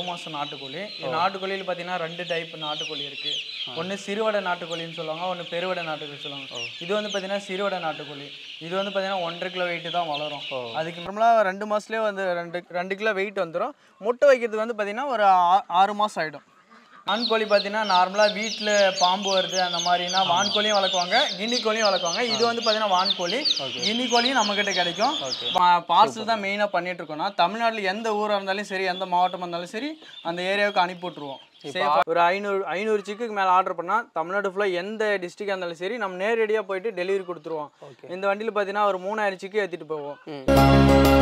மாதம் நாட்டுக்கோழி இது நாட்டுக்கோழியில் பார்த்தீங்கன்னா ரெண்டு டைப் நாட்டுக்கோழி இருக்கு ஒன்று சிறுவடை நாட்டுக்கோழின்னு சொல்லுவாங்க ஒன்று பெருவடை நாட்டுக்கோழி சொல்லுவாங்க இது வந்து பார்த்தீங்கன்னா சிறுவடை நாட்டுக்கோழி இது வந்து பார்த்தீங்கன்னா ஒன்றரை கிலோ வெயிட் தான் வளரும் அதுக்கு நார்மலாக ரெண்டு மாதத்துலேயே வந்து ரெண்டு ரெண்டு கிலோ வெயிட் வந்துடும் முட்டை வைக்கிறதுக்கு வந்து பார்த்தீங்கன்னா ஒரு ஆ- ஆறு மாதம் ஆகிடும் வான்கோழி பார்த்தீங்கன்னா நார்மலாக வீட்டில் பாம்பு வருது அந்த மாதிரினா வான்கோழியும் வளர்க்குவாங்க கின்னி கோழியும் வளர்க்குவாங்க இது வந்து பார்த்தீங்கன்னா வான்கோழி கின்னி கோழியும் நம்மக்கிட்ட கிடைக்கும் பார்சல் தான் மெயினாக பண்ணிட்டு இருக்கோம்னா தமிழ்நாட்டில் எந்த ஊராக இருந்தாலும் சரி எந்த மாவட்டமாக இருந்தாலும் சரி அந்த ஏரியாவுக்கு அனுப்பி விட்ருவோம் Safe-ஆ. ஒரு ஐநூறு ஐநூறு சிக்குக்கு மேலே ஆர்டர் பண்ணால் தமிழ்நாடு ஃபுல்லாக எந்த டிஸ்ட்ரிக்டாக இருந்தாலும் சரி நம்ம நேரடியாக போயிட்டு டெலிவரி கொடுத்துருவோம் இந்த வண்டியில் பார்த்தீங்கன்னா ஒரு மூணாயிரம் சிக்கு ஏற்றிட்டு போவோம்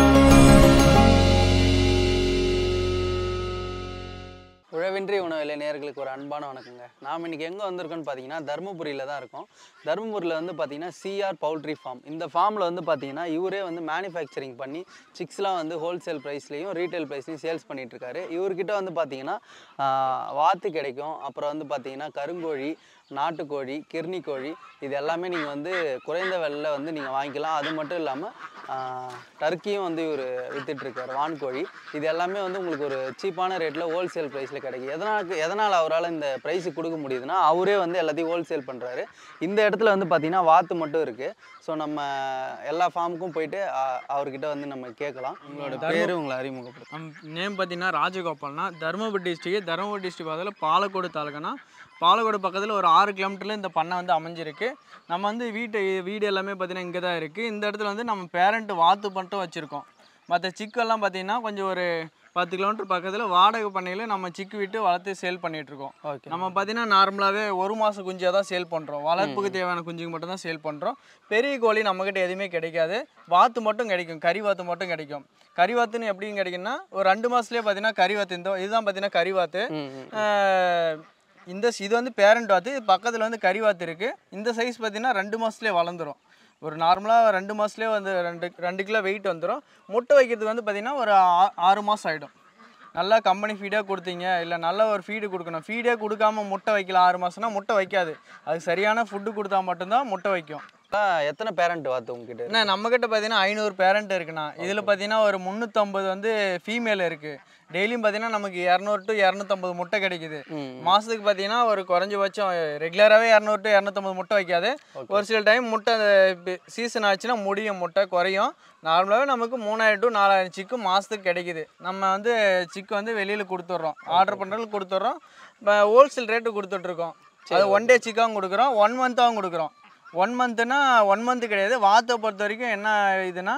உழவின்றி உணவில்லை நேர்களுக்கு ஒரு அன்பான வணக்கங்க நாம் இன்னைக்கு எங்கே வந்திருக்கோம்னு பார்த்தீங்கன்னா தருமபுரியில் தான் இருக்கோம் தருமபுரியில் வந்து பார்த்தீங்கன்னா சிஆர் பவுல்ட்ரி ஃபார்ம் இந்த ஃபார்மில் வந்து பார்த்தீங்கன்னா இவரே வந்து மேனுஃபேக்சரிங் பண்ணி சிக்ஸ்லாம் வந்து ஹோல்சேல் ப்ரைஸ்லையும் ரீட்டைல் ப்ரைஸ்லையும் சேல்ஸ் பண்ணிட்டு இருக்காரு இவர்கிட்ட வந்து பார்த்தீங்கன்னா ஆஹ், வாத்து கிடைக்கும் அப்புறம் வந்து பார்த்தீங்கன்னா கருங்கோழி நாட்டுக்கோழி கிர்னி கோழி இது எல்லாமே நீங்கள் வந்து குறைந்த விலையில் வந்து நீங்கள் வாங்கிக்கலாம் அது மட்டும் இல்லாமல் டர்க்கியும் வந்து இவர் வித்துட்ருக்காரு வான்கோழி இது எல்லாமே வந்து உங்களுக்கு ஒரு சீப்பான ரேட்டில் ஹோல்சேல் ப்ரைஸில் கிடைக்கும் எதனால் எதனால் அவரால் இந்த ப்ரைஸுக்கு கொடுக்க முடியுதுன்னா அவரே வந்து எல்லாத்தையும் ஹோல்சேல் பண்ணுறாரு இந்த இடத்துல வந்து பார்த்தீங்கன்னா வாத்து மட்டும் இருக்குது ஸோ நம்ம எல்லா ஃபார்முக்கும் போயிட்டு அ- அவர்கிட்ட வந்து நம்ம கேட்கலாம் உங்களோட பேர் உங்களை அறிமுகப்படுத்தும் நம் நேம் பார்த்தீங்கன்னா ராஜகோபால்னா தருமபுரி டிஸ்ட்ரிக்ட் தருமபுரி டிஸ்ட்ரிக்ட் பக்கத்தில் பாலக்கோடு தாலுக்கானா பாலக்கோடு பக்கத்தில் ஒரு ஆறு கிலோமீட்டரில் இந்த பண்ணை வந்து அமைஞ்சிருக்கு நம்ம வந்து வீட்டு வீடு எல்லாமே பார்த்தீங்கன்னா இங்கே தான் இருக்குது இந்த இடத்துல வந்து நம்ம பேரண்ட் வாத்து மட்டும் வச்சுருக்கோம் மற்ற சிக்கெல்லாம் பார்த்தீங்கன்னா கொஞ்சம் ஒரு பத்து கிலோமீட்டர் பக்கத்தில் வாடகை பண்ணையில் நம்ம சிக்கு விட்டு வளர்த்து சேல் பண்ணிகிட்ருக்கோம் ஓகே நம்ம பார்த்தீங்கன்னா நார்மலாகவே ஒரு மாதம் குஞ்சியாக தான் சேல் பண்ணுறோம் வளர்ப்புக்கு தேவையான குஞ்சுக்கு மட்டும் தான் சேல் பண்ணுறோம் பெரிய கோழி நம்மக்கிட்ட எதுவுமே கிடைக்காது வாத்து மட்டும் கிடைக்கும் கறி வாத்து மட்டும் கிடைக்கும் கறி வாத்துன்னு எப்படின்னு கிடைக்கும்னா ஒரு ரெண்டு மாதத்துலேயே பார்த்தீங்கன்னா கறி வாத்து இந்த இதுதான் பார்த்தீங்கன்னா கறி வாத்து ம் ம் ஆஹ் இந்த ஸ்- இது வந்து பேரண்ட் வாத்து இது பக்கத்தில் வந்து கறி வாத்து இருக்குது இந்த சைஸ் பார்த்தீங்கன்னா ரெண்டு மாதத்துலேயே வளர்ந்துரும் ஒரு நார்மலாக ரெண்டு மாதத்துலேயே வந்து ரெண்டு ரெண்டு கிலோ வெயிட் வந்துடும் முட்டை வைக்கிறதுக்கு வந்து பார்த்தீங்கன்னா ஒரு ஆ- ஆறு மாதம் ஆகிடும் நல்லா கம்பெனி ஃபீடாக கொடுத்தீங்க இல்லை நல்ல ஒரு ஃபீடு கொடுக்கணும் ஃபீடே கொடுக்காம முட்டை வைக்கலாம் ஆறு மாதம்னா முட்டை வைக்காது அதுக்கு சரியான ஃபுட்டு கொடுத்தா மட்டும்தான் முட்டை வைக்கும் எத்தனை பேரண்ட் வாத்து உங்ககிட்ட இருக்கு? அண்ணா நம்மக்கிட்ட பார்த்தீங்கன்னா ஐநூறு பேரண்ட் இருக்குண்ணா இதில் பார்த்தீங்கன்னா ஒரு முந்நூற்றம்பது வந்து ஃபீமேல் இருக்குது டெய்லியும் பார்த்தீங்கன்னா நமக்கு இரநூறு டு இரநூத்தம்பது முட்டை கிடைக்குது ம் மாதத்துக்கு பார்த்தீங்கன்னா ஒரு குறைஞ்சபட்சம் ரெகுலராகவே இரநூறு டு இரநூத்தம்பது முட்டை வைக்காது ஒரு சில டைம் முட்டை சீசன் ஆச்சுன்னா முடியும் முட்டை குறையும் நார்மலாகவே நமக்கு மூணாயிரம் டு நாலாயிரம் சிக்கு மாதத்துக்கு கிடைக்குது நம்ம வந்து சிக்கு வந்து வெளியில் கொடுத்துட்றோம் ஆர்டர் பண்ணுறதுக்கு கொடுத்துட்றோம் இப்போ ஹோல்சேல் ரேட்டு கொடுத்துட்ருக்கோம் அது ஒன் டே சிக்காகவும் கொடுக்குறோம் ஒன் மந்த்தாகவும் கொடுக்குறோம் ஒன் மந்த்துனா ஒன் மந்த்து கிடையாது வாத்தை பொறுத்த வரைக்கும் என்ன இதுனா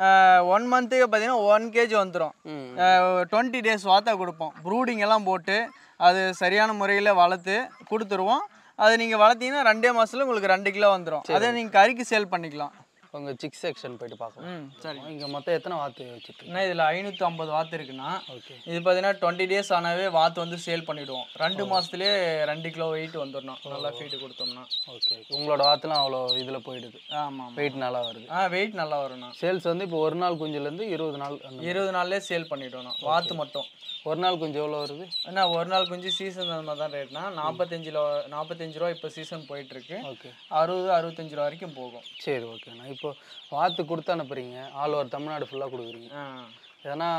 ஒன் மந்த்துக்கு பார்த்தீங்கன்னா ஒன் கேஜி வந்துடும் ம் டுவெண்ட்டி டேஸ் வாத்தா கொடுப்போம் ப்ரூடிங் எல்லாம் போட்டு அது சரியான முறையில் வளர்த்து கொடுத்துருவோம் அது நீங்கள் வளர்த்தீங்கன்னா ரெண்டே மாதத்துல உங்களுக்கு ரெண்டு கிலோ வந்துடும் அதே நீங்கள் கறிக்கு சேல் பண்ணிக்கலாம் உங்க சிக்ஸ் செக்ஷன் போயிட்டு பார்க்கலாம் ம் சரி இங்க மொத்தம் எத்தனை வாத்து வச்சுட்டு ஏன்னா இதில் ஐநூற்றி ஐம்பது வாத்து இருக்குன்னா ஓகே இது பார்த்தீங்கன்னா டுவெண்ட்டி டேஸ் ஆனாவே வாத்து வந்து சேல் பண்ணிவிடுவோம் ரெண்டு மாதத்துலேயே ரெண்டு கிலோ வெயிட் வந்துடணும் நல்லா ஃபீட்டு கொடுத்தோம்னா ஓகே உங்களோட வாத்துலாம் அவ்வளோ இதில் போயிடுது ஆமாம் ஆமாம் வெயிட் நல்லா வருது ஆ வெயிட் நல்லா வரும்ண்ணா சேல்ஸ் வந்து இப்போ ஒரு நாள் குஞ்சுலேருந்து இருபது நாள் அந்த மாதிரி. இருபது நாள்லேயே சேல் பண்ணிவிட்டோம்ண்ணா வாத்து மட்டும் ஒரு நாள் குஞ்சு எவ்வளோ வருது அண்ணா ஒரு நாள் குஞ்சு சீசன் அந்த மாதிரி தான் ரேட்னா நாற்பத்தஞ்சு ரூபா நாற்பத்தஞ்சு ரூபா இப்போ சீசன் போயிட்டுருக்கு ஓகே அறுபது அறுபத்தஞ்சு ரூபா வரைக்கும் போகும் சரி ஓகேண்ணா இப்போ வாத்து கொடுத்து அனுப்புறீங்க ஆல் ஓவர் தமிழ்நாடு ஃபுல்லாக கொடுக்குறீங்க ஆ. எதனா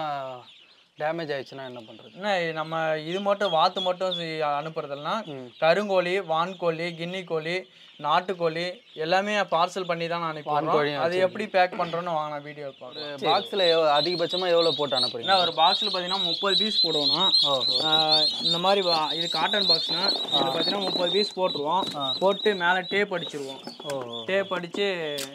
டேமேஜ் ஆயிடுச்சுன்னா என்ன பண்ணுறது என்ன நம்ம இது மட்டும் வாத்து மட்டும் சி- அனுப்புறதுலனா ம். கருங்கோழி வான்கோழி கின்னி கோழி நாட்டுக்கோழி எல்லாமே பார்சல் பண்ணி தான் நான் அனுப்புறோம் வான்கோழியும் அது எப்படி பேக் பண்ணுறோன்னு வாங்க நான் வீடியோ பார்க்குறேன் பாக்ஸில் எவ்வளோ அதிகபட்சமாக எவ்வளோ போட்டு அனுப்புறீங்க என்ன ஒரு பாக்ஸில் பார்த்தீங்கன்னா முப்பது பீஸ் போடுவோம்னா ஓ ஆஹ் இந்த மாதிரி வா- இது காட்டன் பாக்ஸ்னா இதில் பார்த்தீங்கன்னா முப்பது பீஸ் போட்டுருவோம் போட்டு மேலே டேப் அடிச்சிருவோம் ஓ டேப் அடித்து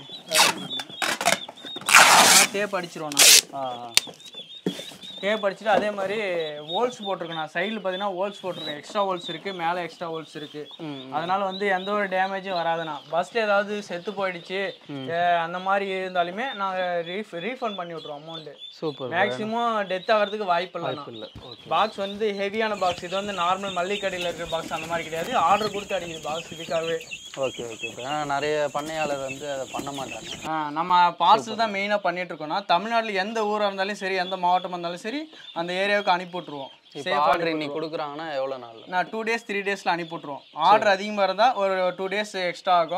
டேப் அடிச்சிருவோண்ணா ஆ டேப் அடிச்சுட்டு அதே மாதிரி ஹோல்ஸ் போட்டிருக்கேன் நான் சைடில் பார்த்தீங்கன்னா ஹோல்ஸ் போட்டிருக்கேன் எக்ஸ்ட்ரா ஹோல்ஸ் இருக்குது மேலே எக்ஸ்ட்ரா ஹோல்ஸ் இருக்குது ம் அதனால வந்து எந்த ஒரு டேமேஜும் வராதுண்ணா பஸ்ஸில் ஏதாவது செத்து போயிடுச்சு அஹ் அந்த மாதிரி இருந்தாலுமே நாங்கள் ரீஃப் ரீஃபண்ட் பண்ணி விட்ருவோம் அமௌண்ட்டு சூப்பர் மேக்ஸிமம் டெத் ஆகிறதுக்கு வாய்ப்பு இல்லைண்ணா இல்லை ஓகே பாக்ஸ் வந்து ஹெவியான பாக்ஸ் இது வந்து நார்மல் மல்லிகை கடையில் இருக்கிற பாக்ஸ் அந்த மாதிரி கிடையாது ஆர்டர் கொடுத்து அடிக்குது பாக்ஸ் இதுக்காகவே ஓகே ஓகே இப்போ ஏன்னா நிறைய பண்ணையாளர் வந்து அதை பண்ண மாட்டாங்க ஆ, நம்ம பார்சல் தான் மெயினாக பண்ணிட்டு இருக்கோம்னா தமிழ்நாட்டில் எந்த ஊராக இருந்தாலும் சரி எந்த மாவட்டமாக இருந்தாலும் சரி அந்த ஏரியாவுக்கு அனுப்பி விட்ருவோம் இப்போ ஆர்டர் இன்னைக்கு கொடுக்குறாங்கன்னா எவ்வளோ நாள் நான் டூ டேஸ் த்ரீ டேஸில் அனுப்பி விட்ருவோம் ஆர்டர் அதிகமாக இருந்தால் ஒரு டூ டேஸ் எக்ஸ்ட்ரா ஆகும்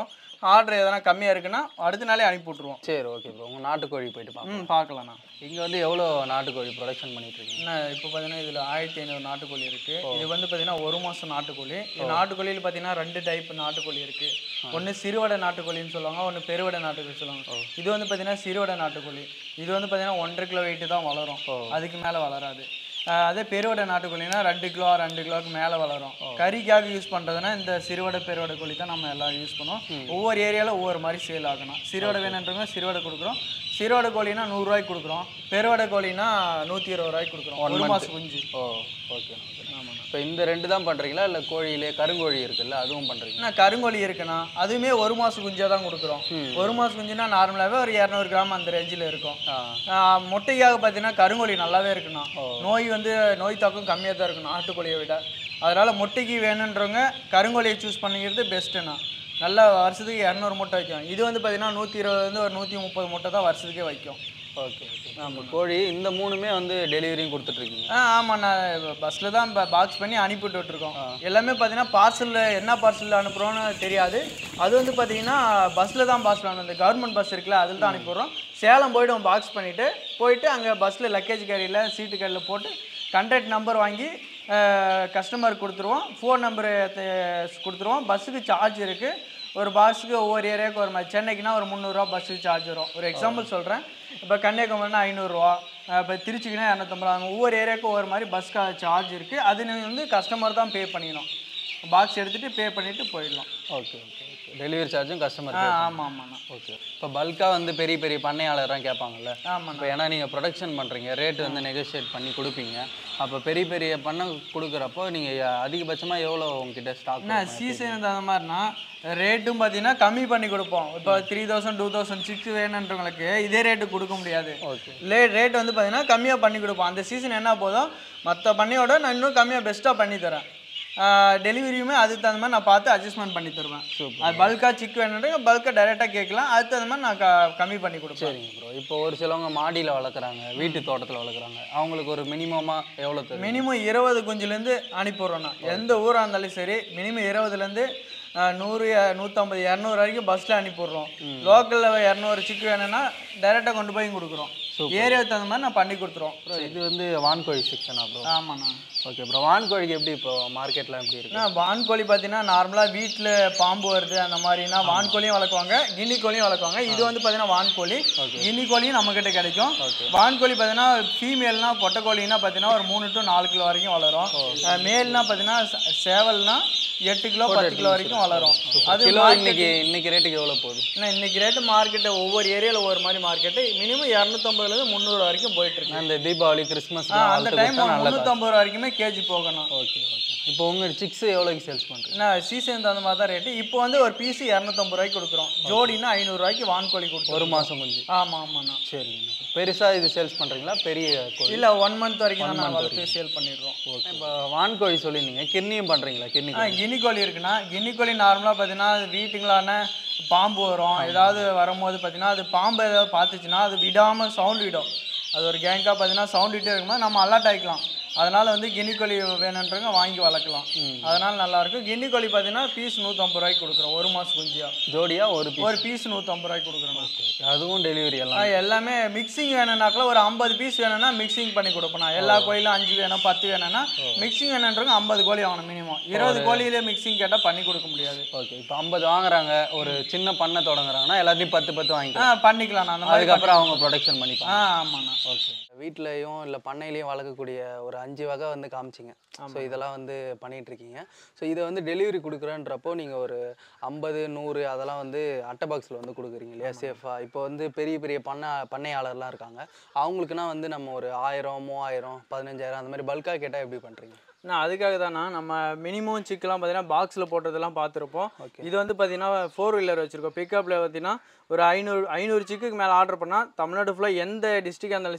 ஆர்டர் எதனா கம்மியாக இருக்குன்னா அடுத்த நாளே அனுப்பி விட்ருவோம் சரி ஓகே ப்ரோ உங்கள் நாட்டுக்கோழி போயிட்டு பார்ப்போம் ம் பார்க்கலாண்ணா இங்கே வந்து எவ்வளோ நாட்டுக்கோழி ப்ரொடக்ஷன் பண்ணிட்டு இருக்கீங்க என்ன இப்போ பார்த்தீங்கன்னா இதில் ஆயிரத்தி ஐநூறு நாட்டுக்கோழி இருக்குது இது வந்து பார்த்தீங்கன்னா ஒரு மாதம் நாட்டுக்கோழி இது நாட்டுக்கோழியில் பார்த்தீங்கன்னா ரெண்டு டைப் நாட்டுக்கோழி இருக்குது ஒன்று சிறுவடை நாட்டுக்கோழின்னு சொல்லுவாங்க ஒன்று பெருவடை நாட்டுக்கோழி சொல்லுவாங்க இது வந்து பார்த்தீங்கன்னா சிறுவடை நாட்டுக்கோழி இது வந்து பார்த்தீங்கன்னா ஒன்றரை கிலோ வெயிட்டு தான் வளரும் அதுக்கு மேலே வளராது ஆஹ் அதே பெருவடை நாட்டுக்கோழினா ரெண்டு கிலோ ரெண்டு கிலோவுக்கு மேலே வளரும் கறிக்காக யூஸ் பண்ணுறதுனா இந்த சிறுவடை பெருவடை கோழி தான் நம்ம எல்லாம் யூஸ் பண்ணுவோம் ஒவ்வொரு ஏரியாவில் ஒவ்வொரு மாதிரி சேல் ஆகணும் சிறுவடை வேணுன்றவங்க சிறுவடை கொடுக்குறோம் சிறுவடை கோழினா நூறுரூவாய்க்கு கொடுக்குறோம் பெருவடை கோழினா நூற்றி இருபது ரூபாய்க்கு கொடுக்குறோம் ஒரு மாதம் குஞ்சு ஓ ஓகே ஆமாண்ணா இப்போ இந்த ரெண்டு தான் பண்ணுறீங்களா இல்லை கோழியிலே கருங்கோழி இருக்குல்ல அதுவும் பண்ணுறீங்க என்ன கருங்கோழி இருக்குண்ணா அதுவுமே ஒரு மாதம் குஞ்சாக தான் கொடுக்குறோம் ஒரு மாதம் குஞ்சுனா நார்மலாகவே ஒரு இரநூறு கிராம் அந்த ரேஞ்சில் இருக்கும் ஆ ஆஹ் முட்டைக்காக பார்த்தீங்கன்னா கருங்கோழி நல்லாவே இருக்குண்ணா நோய் வந்து நோய் தாக்கம் கம்மியாக தான் இருக்கும் நாட்டுக்கோழியை விட அதனால் முட்டைக்கு வேணுன்றவங்க கருங்கோழியை சூஸ் பண்ணிக்கிறது பெஸ்ட்டுண்ணா நல்ல வருஷத்துக்கு இரநூறு முட்டை வைக்கும் இது வந்து பார்த்தீங்கன்னா நூற்றி இருபதுலேருந்து ஒரு நூற்றி முப்பது முட்டை தான் வருஷத்துக்கே வைக்கும் ஓகே ஓகே ஆமாம் கோழி இந்த மூணுமே வந்து டெலிவரியும் கொடுத்துட்ருக்கீங்க ஆ ஆமாம் நான் பஸ்ஸில் தான் பாக்ஸ் பண்ணி அனுப்பிட்டு விட்டுருக்கோம் எல்லாமே பார்த்தீங்கன்னா பார்சலில் என்ன பார்சலில் அனுப்புகிறோன்னு தெரியாது அது வந்து பார்த்தீங்கன்னா பஸ்ஸில் தான் பாஸ் பண்ணணும் இந்த கவர்மெண்ட் பஸ் இருக்குல்ல அதில் தான் அனுப்பிடுறோம் சேலம் போய்டும் பாக்ஸ் பண்ணிவிட்டு போயிட்டு அங்கே பஸ்ஸில் லக்கேஜ் கேரியில் சீட்டு கேரியில் போட்டு கண்டக்ட் நம்பர் வாங்கி கஸ்டமருக்கு கொடுத்துருவோம் ஃபோன் நம்பரு கொடுத்துருவோம் பஸ்ஸுக்கு சார்ஜ் இருக்குது ஒரு பாஸுக்கு ஒவ்வொரு ஏரியாவுக்கு ஒரு மாதிரி சென்னைக்குனா ஒரு முந்நூறுரூவா பஸ்ஸுக்கு சார்ஜ் வரும் ஒரு எக்ஸாம்பிள் சொல்கிறேன் இப்போ கன்னியாகுமரினா ஐநூறுரூவா இப்போ திருச்சிக்குனா இரநூத்தம்பது ரூபா ஒவ்வொரு ஏரியாவுக்கும் ஒவ்வொரு மாதிரி பஸ் சார்ஜ் இருக்குது அது நீங்கள் வந்து கஸ்டமர் தான் பே பண்ணிக்கணும் பாக்ஸ் எடுத்துகிட்டு பே பண்ணிவிட்டு போயிடலாம் ஓகே ஓகே ஓகே டெலிவரி சார்ஜும் கஸ்டமர் ஆ ஆமாம் ஆமாண்ணா ஓகே இப்போ பல்காக வந்து பெரிய பெரிய பண்ணையாளர்லாம் கேட்பாங்கல்ல ஆமாண்ணா இப்போ ஏன்னா நீங்கள் ப்ரொடக்ஷன் பண்ணுறீங்க ரேட் வந்து நெகோஷியேட் பண்ணி கொடுப்பீங்க அப்போ பெரிய பெரிய பண்ணை கொடுக்குறப்போ நீங்கள் அதிகபட்சமாக எவ்வளோ உங்ககிட்ட ஸ்டாக் என்ன சீசனுக்கு தகுந்த மாதிரினா ரேட்டும் பார்த்தீங்கன்னா கம்மி பண்ணி கொடுப்போம் இப்போ three thousand two thousand six வேணுன்றவங்களுக்கு இதே ரேட்டு கொடுக்க முடியாது ஓகே லே ரேட் வந்து பார்த்தீங்கன்னா கம்மியாக பண்ணி கொடுப்போம் அந்த சீசன் என்ன போதும் மற்ற பண்ணையோட நான் இன்னும் கம்மியாக பெஸ்ட்டாக பண்ணி தரேன் டெலிவரியுமே அதுக்கு தகுந்த மாதிரி நான் பார்த்து அட்ஜஸ்ட்மெண்ட் பண்ணி தருவேன் Super. அது பல்காக சிக் வேணுன்றவங்க பல்காக டைரெக்டாக கேட்கலாம் அதுக்கு தகுந்த மாதிரி நான் க- கம்மி பண்ணி கொடுப்பேன் சரிங்க ப்ரோ இப்போ ஒரு சிலவங்க மாடியில் வளர்க்குறாங்க வீட்டு தோட்டத்தில் வளர்க்குறாங்க அவங்களுக்கு ஒரு மினிமமாக எவ்வளோ தரும் மினிமம் இருபது குஞ்சுலேருந்து அனுப்பிடுறோம் நான் எந்த ஊராக இருந்தாலும் சரி மினிமம் இருபதுலேருந்து நூறு அஹ், நூற்றம்பது இரநூறு வரைக்கும் பஸ்ஸில் அனுப்பிடுறோம் லோக்கலில் இரநூறு சிக்கு வேணும்னா டைரெக்டாக கொண்டு போய் கொடுக்குறோம் ஏரியாவுக்கு தகுந்த மாதிரி நான் பண்ணி கொடுத்துருவோம் ப்ரோ இது வந்து வான்கோழி செக்ஷனா ப்ரோ ஆமாண்ணா ஓகே ப்ரோ வான்கோழிக்கு எப்படி இப்போ மார்க்கெட்லாம் எப்படி இருக்கு ஏன்னா வான்கோழி பார்த்தீங்கன்னா நார்மலாக வீட்டில் பாம்பு வருது அந்த மாதிரினா வான்கோழியும் வளர்க்குவாங்க கின்னி கோழியும் வளர்க்குவாங்க இது வந்து பார்த்தீங்கன்னா வான்கோழி கின்னி கோழியும் நம்மக்கிட்ட கிடைக்கும் வான்கோழி பார்த்தீங்கன்னா ஃபீமேல்னா பொட்டைக்கோழின்னா பார்த்தீங்கன்னா ஒரு மூணு டு நாலு கிலோ வரைக்கும் வளரும் அஹ் மேல்னா பார்த்தீங்கன்னா ச- சேவல்னா எட்டு கிலோ பத்து கிலோ வரைக்கும் வளரும் அது கிலோ இன்னைக்கு இன்னைக்கு ரேட்டுக்கு எவ்வளோ போகுது ஏன்னா இன்னைக்கு ரேட்டு மார்க்கெட்டு ஒவ்வொரு ஏரியாவில் ஒவ்வொரு மாதிரி மார்க்கெட்டு மினிமம் இரநூத்தம்பதுலேருந்து முந்நூறு வரைக்கும் போயிட்டு இருக்கு அந்த தீபாவளி கிறிஸ்மஸ் ஆ, அந்த டைம் முந்நூற்றம்பது ரூபா வரைக்குமே கேஜி போகணும் ஓகே ஓகே இப்போ உங்கள் சிக்ஸ் எவ்வளோக்கு சேல்ஸ் பண்ணுறீங்க என்ன சீசன் தகுந்த மாதிரி தான் ரேட்டு இப்போ வந்து ஒரு பீஸ் இரநூத்தம்பது ரூபாய்க்கு கொடுக்குறோம் ஜோடினா ஐநூறுரூவாய்க்கு வான்கோழி கொடுக்குறோம் ஒரு மாதம் குஞ்சு ஆமாம் ஆமாண்ணா சரிங்க பெருசாக இது சேல்ஸ் பண்ணுறீங்களா பெரிய கோழி இல்லை ஒன் மந்த் வரைக்கும் தான் நான் வளர்த்து சேல் பண்ணிடுறோம் இப்போ வான்கோழி சொல்லியிருந்தீங்க கிண்ணியும் பண்ணுறீங்களா கிண்ணி ஆ கின்னி கோழி இருக்குன்னா கின்னி கோழி நார்மலாக பார்த்தீங்கன்னா அது வீட்டுங்களான பாம்பு வரும் ஏதாவது வரும்போது பார்த்தீங்கன்னா அது பாம்பு ஏதாவது பார்த்துச்சுன்னா அது விடாமல் சவுண்ட் விடும் அது ஒரு கேங்காக பார்த்தீங்கன்னா சவுண்ட் விட்டே இருக்கும்போது நம்ம அலர்ட் ஆகிக்கலாம் அதனால் வந்து கின்னி கோழி வேணுன்றவங்க வாங்கி வளர்க்கலாம் அதனால் நல்லாயிருக்கும் கின்னி கோழி பார்த்தீங்கன்னா பீஸ் நூற்றம்பது ரூபாய்க்கு கொடுக்குறோம் ஒரு மாதம் குஞ்சியா ஜோடியா ஒரு பீஸ் ஒரு பீஸ் நூற்றம்பது ரூபாய்க்கு கொடுக்குறோம் அதுவும் டெலிவரி எல்லாம் ஆ, எல்லாமே மிக்சிங் வேணும்னாக்கல ஒரு ஐம்பது பீஸ் வேணும்னா மிக்சிங் பண்ணி கொடுப்போம் நான் எல்லா கோயிலும் அஞ்சு வேணும் பத்து வேணும்னா மிக்சிங் வேணுன்றவங்க ஐம்பது கோழி வாங்கணும் மினிமம் இருபது கோழியிலே மிக்சிங் கேட்டால் பண்ணி கொடுக்க முடியாது ஓகே இப்போ ஐம்பது வாங்குறாங்க ஒரு சின்ன பண்ணை தொடங்குறாங்கன்னா எல்லாத்தையும் பத்து பத்து ஆ வாங்கிக்கலாம் பண்ணிக்கலாம் நான் அந்த மாதிரி அதுக்கப்புறம் அவங்க ப்ரொடக்ஷன் பண்ணிப்பாங்க ஆ ஆமாண்ணா ஓகே வீட்லயும் இல்லை பண்ணையிலையும் வளர்க்கக்கூடிய ஒரு அஞ்சு வகை வந்து காமிச்சிங்க ஸோ இதெல்லாம் வந்து பண்ணிட்டு இருக்கீங்க ஸோ இதை வந்து டெலிவரி கொடுக்குறேன்றப்போ நீங்கள் ஒரு ஐம்பது நூறு அதெல்லாம் வந்து அட்டை பாக்ஸில் வந்து கொடுக்குறீங்க இல்லையா சேஃபாக இப்போ வந்து பெரிய பெரிய பண்ணை பண்ணையாளர்லாம் இருக்காங்க அவங்களுக்குனா வந்து நம்ம ஒரு ஆயிரம் மூவாயிரம் பதினஞ்சாயிரம் அந்த மாதிரி பல்காக கேட்டால் எப்படி பண்ணுறீங்க நான் அதுக்காக தானா நம்ம மினிமம் சிக்கெலாம் பார்த்தீங்கன்னா பாக்ஸில் போட்டதெல்லாம் பார்த்துருப்போம் இது வந்து பார்த்தீங்கன்னா ஃபோர் வீலர் வச்சுருக்கோம் பிக்கப்பில் பார்த்தீங்கன்னா ஒரு ஐநூறு ஐநூறு சிக்குக்கு மேலே ஆர்டர் பண்ணால் தமிழ்நாடு ஃபுல்லாக எந்த டிஸ்ட்ரிக்டாக இருந்தாலும் சரி நம்ம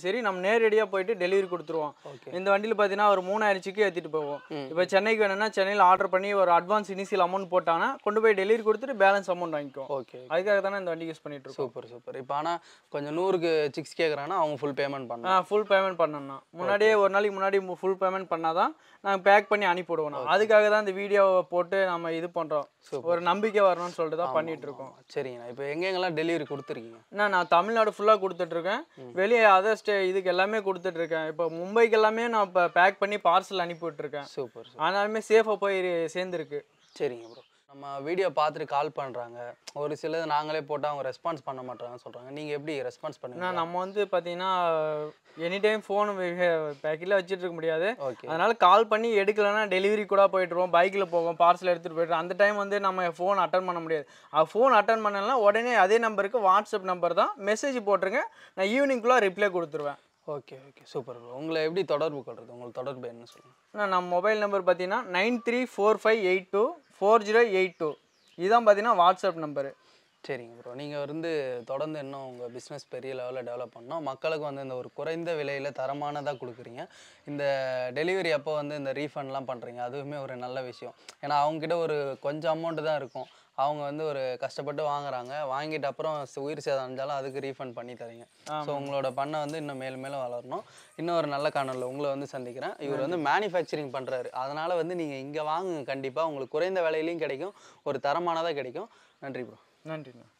நேரடியாக போயிட்டு டெலிவரி கொடுத்துருவோம் ஓகே இந்த வண்டியில் பார்த்தீங்கன்னா ஒரு மூணாயிரம் சிக்கு ஏற்றிட்டு போவோம் இப்போ சென்னைக்கு வேணும்னா சென்னையில் ஆர்டர் பண்ணி ஒரு அட்வான்ஸ் இனிஷியல் அமௌண்ட் போட்டாங்கன்னா கொண்டு போய் டெலிவரி கொடுத்துட்டு பேலன்ஸ் அமௌண்ட் வாங்கிக்குவோம் ஓகே அதுக்காக தானே இந்த வண்டி யூஸ் பண்ணிட்டு இருக்கோம் சூப்பர் சூப்பர் இப்போ ஆனால் கொஞ்சம் நூறுக்கு சிக்ஸ் கேட்குறாங்கன்னா அவங்க ஃபுல் பேமெண்ட் பண்ணணும் ஆ ஃபுல் பேமெண்ட் பண்ணணும் முன்னாடியே ஒரு நாளைக்கு முன்னாடி ஃபுல் பேமெண்ட் பண்ணாதான் நாங்கள் பேக் பண்ணி அனுப்பிவிடுவோம் நான். அதுக்காக தான் இந்த வீடியோவை போட்டு நம்ம இது பண்ணுறோம் ஒரு நம்பிக்கை வரணும்னு சொல்லிட்டு தான் பண்ணிட்டு இருக்கோம் சரிங்கண்ணா இப்போ எங்கெங்கெல்லாம் டெலிவரி கொடுத்துருக்கீங்க என்ன நான் தமிழ்நாடு ஃபுல்லாக கொடுத்துட்ருக்கேன் வெளியே அதர் ஸ்டே இதுக்கு எல்லாமே கொடுத்துட்ருக்கேன் இப்போ மும்பைக்கு எல்லாமே நான் இப்போ பேக் பண்ணி பார்சல் அனுப்பி விட்டுருக்கேன் சூப்பர் ஆனாலுமே சேஃபாக போய் சேர்ந்துருக்கு சரிங்க ப்ரோ நம்ம வீடியோ பார்த்துட்டு கால் பண்ணுறாங்க ஒரு சிலது நாங்களே போட்டால் அவங்க ரெஸ்பான்ஸ் பண்ண மாட்டாங்கன்னு சொல்கிறாங்க நீங்கள் எப்படி ரெஸ்பான்ஸ் பண்ணுவீங்க ஏன்னா நம்ம வந்து பார்த்தீங்கன்னா எனி டைம் ஃபோன் பேக்கில் வச்சுட்டு இருக்க முடியாது ஓகே அதனால கால் பண்ணி எடுக்கலைன்னா டெலிவரி கூட போயிட்டுருவோம் பைக்கில் போவோம் பார்சல் எடுத்துகிட்டு போயிட்டு அந்த டைம் வந்து நம்ம ஃபோன் அட்டன் பண்ண முடியாது ஃபோன் அட்டன் பண்ணலாம் உடனே அதே நம்பருக்கு வாட்ஸ்அப் நம்பர் தான் மெசேஜ் போட்டுருங்க நான் ஈவினிங்குள்ளே ரிப்ளை கொடுத்துருவேன் ஓகே ஓகே சூப்பர் ப்ரோ உங்களை எப்படி தொடர்பு கொள்றது உங்களுக்கு தொடர்பு என்ன சொல்லுங்கள் அண்ணா, நம்ம மொபைல் நம்பர் பார்த்தீங்கன்னா nine three four five eight two four zero eight two இதுதான் பார்த்தீங்கன்னா வாட்ஸ்அப் நம்பரு சரிங்க ப்ரோ நீங்கள் வந்து தொடர்ந்து இன்னும் உங்கள் பிஸ்னஸ் பெரிய லெவலில் டெவலப் பண்ணோம் மக்களுக்கு வந்து இந்த ஒரு குறைந்த விலையில் தரமானதாக கொடுக்குறீங்க இந்த டெலிவரி அப்போ வந்து இந்த ரீஃபண்ட்லாம் பண்ணுறீங்க அதுவுமே ஒரு நல்ல விஷயம் ஏன்னா அவங்கக்கிட்ட ஒரு கொஞ்சம் அமௌண்ட்டு தான் இருக்கும் அவங்க வந்து ஒரு கஷ்டப்பட்டு வாங்குறாங்க வாங்கிட்டு அப்புறம் சு- உயிர் சேதம் அடைஞ்சாலும் அதுக்கு ரீஃபண்ட் பண்ணி தரீங்க ஸோ உங்களோட பண்ணை வந்து இன்னும் மேலும் மேலும் வளரணும் இன்னும் ஒரு நல்ல காணொலியில் உங்களை வந்து சந்திக்கிறேன் இவர் வந்து மேனுஃபேக்சரிங் பண்ணுறாரு அதனால் வந்து நீங்கள் இங்கே வாங்குங்க கண்டிப்பாக உங்களுக்கு குறைந்த விலையிலையும் கிடைக்கும் ஒரு தரமானதாக கிடைக்கும் நன்றி ப்ரோ நன்றிண்ணா